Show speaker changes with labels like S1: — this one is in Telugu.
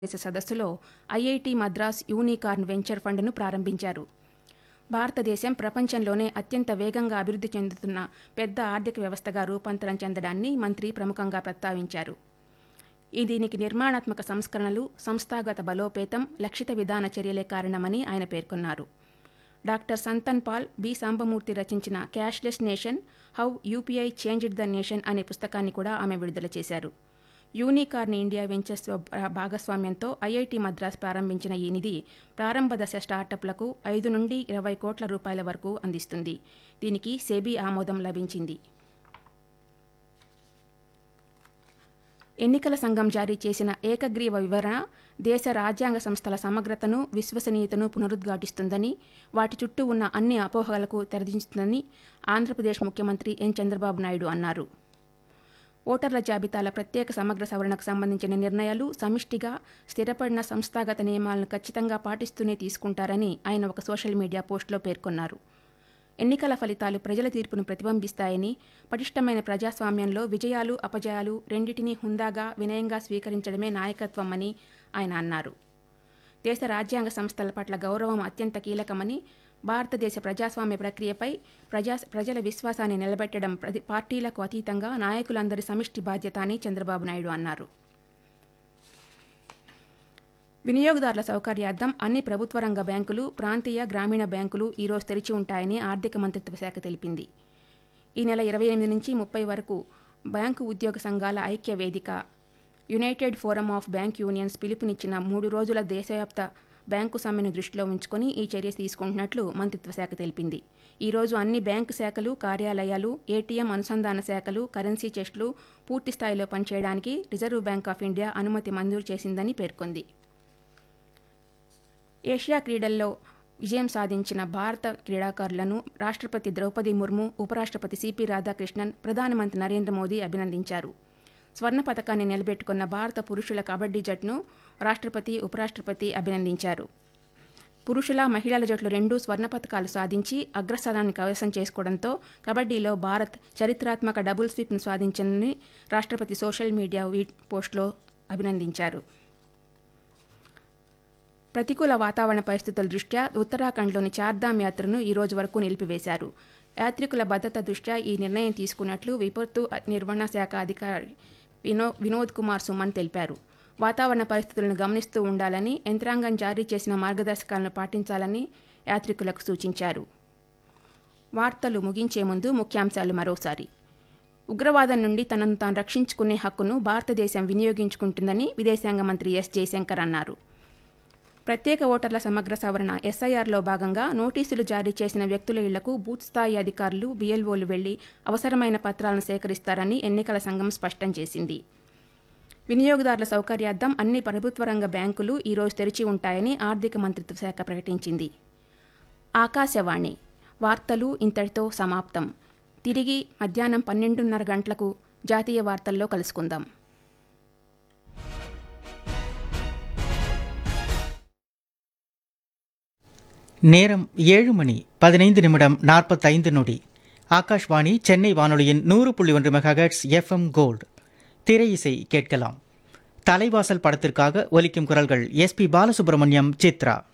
S1: దేశ సదస్సులో ఐఐటి మద్రాస్ యూనికార్న్ వెంచర్ ఫండ్ను ప్రారంభించారు భారతదేశం ప్రపంచంలోనే అత్యంత వేగంగా అభివృద్ధి చెందుతున్న పెద్ద ఆర్థిక వ్యవస్థగా రూపాంతరం చెందడాన్ని మంత్రి ప్రముఖంగా ప్రస్తావించారు ఈ దీనికి నిర్మాణాత్మక సంస్కరణలు సంస్థాగత బలోపేతం లక్షిత విధాన చర్యలే కారణమని ఆయన పేర్కొన్నారు doctor Santhan Paul B Sambamurthy రచించిన cashless nation how UPI changed the nation అనే పుస్తకాన్ని కూడా ఆమె విడుదల చేశారు యూనికార్న్ ఇండియా వెంచర్స్ భాగస్వామ్యంతో ఐఐటి మద్రాస్ ప్రారంభించిన ఈ నిధి ప్రారంభ దశ స్టార్టప్లకు ఐదు నుండి ఇరవై కోట్ల రూపాయల వరకు అందిస్తుంది దీనికి సెబీ ఆమోదం లభించింది ఎన్నికల సంఘం జారీ చేసిన ఏకగ్రీవ వివరణ దేశ రాజ్యాంగ సంస్థల సమగ్రతను విశ్వసనీయతను పునరుద్ఘాటిస్తుందని వాటి చుట్టూ ఉన్న అన్ని అపోహలకు తెరదించుతుందని ఆంధ్రప్రదేశ్ ముఖ్యమంత్రి ఎన్ చంద్రబాబు నాయుడు అన్నారు ఓటర్ల జాబితాల ప్రత్యేక సమగ్ర సవరణకు సంబంధించిన నిర్ణయాలు సమిష్టిగా స్థిరపడిన సంస్థాగత నియమాలను ఖచ్చితంగా పాటిస్తూనే తీసుకుంటారని ఆయన ఒక సోషల్ మీడియా పోస్టులో పేర్కొన్నారు ఎన్నికల ఫలితాలు ప్రజల తీర్పును ప్రతిబింబిస్తాయని పటిష్టమైన ప్రజాస్వామ్యంలో విజయాలు అపజయాలు రెండింటినీ హుందాగా వినయంగా స్వీకరించడమే నాయకత్వం అని ఆయన అన్నారు దేశ రాజ్యాంగ సంస్థల పట్ల గౌరవం అత్యంత కీలకమని భారతదేశ ప్రజాస్వామ్య ప్రక్రియపై ప్రజా ప్రజల విశ్వాసాన్ని నిలబెట్టడం ప్రతి పార్టీలకు అతీతంగా నాయకులందరి సమిష్టి బాధ్యత అని చంద్రబాబు నాయుడు అన్నారు వినియోగదారుల సౌకర్యార్థం అన్ని ప్రభుత్వ రంగ బ్యాంకులు ప్రాంతీయ గ్రామీణ బ్యాంకులు ఈరోజు తెరిచి ఉంటాయని ఆర్థిక మంత్రిత్వ శాఖ తెలిపింది ఈ నెల ఇరవై ఎనిమిది నుంచి ముప్పై వరకు బ్యాంకు ఉద్యోగ సంఘాల ఐక్య వేదిక united forum of bank unions పిలుపునిచ్చిన మూడు రోజుల దేశవ్యాప్త బ్యాంకు సమ్మెను దృష్టిలో ఉంచుకొని ఈ చర్య తీసుకుంటున్నట్లు మంత్రిత్వ శాఖ తెలిపింది ఈ రోజు అన్ని బ్యాంకు శాఖలు కార్యాలయాలు ఏటీఎం అనుసంధాన శాఖలు కరెన్సీ చెస్టులు పూర్తి స్థాయిలో పనిచేయడానికి రిజర్వ్ బ్యాంక్ ఆఫ్ ఇండియా అనుమతి మంజూరు చేసిందని పేర్కొంది ఏషియా క్రీడల్లో విజయం సాధించిన భారత క్రీడాకారులను రాష్ట్రపతి ద్రౌపది ముర్ము ఉపరాష్ట్రపతి సిపి రాధాకృష్ణన్ ప్రధానమంత్రి నరేంద్ర మోదీ అభినందించారు స్వర్ణ పథకాన్ని నిలబెట్టుకున్న భారత పురుషుల కబడ్డీ జట్టును రాష్ట్రపతి ఉపరాష్ట్రపతి అభినందించారు పురుషుల మహిళల జట్లు రెండూ స్వర్ణ పథకాలు సాధించి అగ్రస్థానాన్ని కవసం చేసుకోవడంతో కబడ్డీలో భారత్ చరిత్రాత్మక డబుల్ స్వీప్ను సాధించిందని రాష్ట్రపతి సోషల్ మీడియా వీట్ పోస్టులో అభినందించారు ప్రతికూల వాతావరణ పరిస్థితుల దృష్ట్యా ఉత్తరాఖండ్లోని చార్ధామ్ యాత్రను ఈ రోజు వరకు నిలిపివేశారు యాత్రికుల భద్రత దృష్ట్యా ఈ నిర్ణయం తీసుకున్నట్లు విపత్తు నిర్వహణ శాఖ అధికారి వినో వినోద్ కుమార్ సుమన్ తెలిపారు వాతావరణ పరిస్థితులను గమనిస్తూ ఉండాలని యంత్రాంగం జారీ చేసిన మార్గదర్శకాలను పాటించాలని యాత్రికులకు సూచించారు వార్తలు ముగించే ముందు ముఖ్యాంశాలు మరోసారి ఉగ్రవాదం నుండి తనను తాను రక్షించుకునే హక్కును భారతదేశం వినియోగించుకుంటుందని విదేశాంగ మంత్రి ఎస్ జయశంకర్ అన్నారు ప్రత్యేక ఓటర్ల సమగ్ర సవరణ ఎస్ఐఆర్లో భాగంగా నోటీసులు జారీ చేసిన వ్యక్తుల ఇళ్లకు బూత్ స్థాయి అధికారులు బిఎల్ఓలు వెళ్లి అవసరమైన పత్రాలను సేకరిస్తారని ఎన్నికల సంఘం స్పష్టం చేసింది వినియోగదారుల సౌకర్యార్థం అన్ని ప్రభుత్వ రంగ బ్యాంకులు ఈరోజు తెరిచి ఉంటాయని ఆర్థిక మంత్రిత్వ శాఖ ప్రకటించింది ఆకాశవాణి వార్తలు ఇంతటితో సమాప్తం తిరిగి మధ్యాహ్నం పన్నెండున్నర గంటలకు జాతీయ వార్తల్లో కలుసుకుందాం
S2: நேரம் ஏழு மணி பதினைந்து நிமிடம் நாற்பத்தைந்து நொடி ஆகாஷ்வாணி சென்னை வானொலியின் நூறு புள்ளி ஒன்று மெகாஹெட்ஸ் எஃப்எம் கோல்டு திரை இசை கேட்கலாம் தலைவாசல் படத்திற்காக ஒலிக்கும் குரல்கள் எஸ்பி பாலசுப்ரமணியம் சித்ரா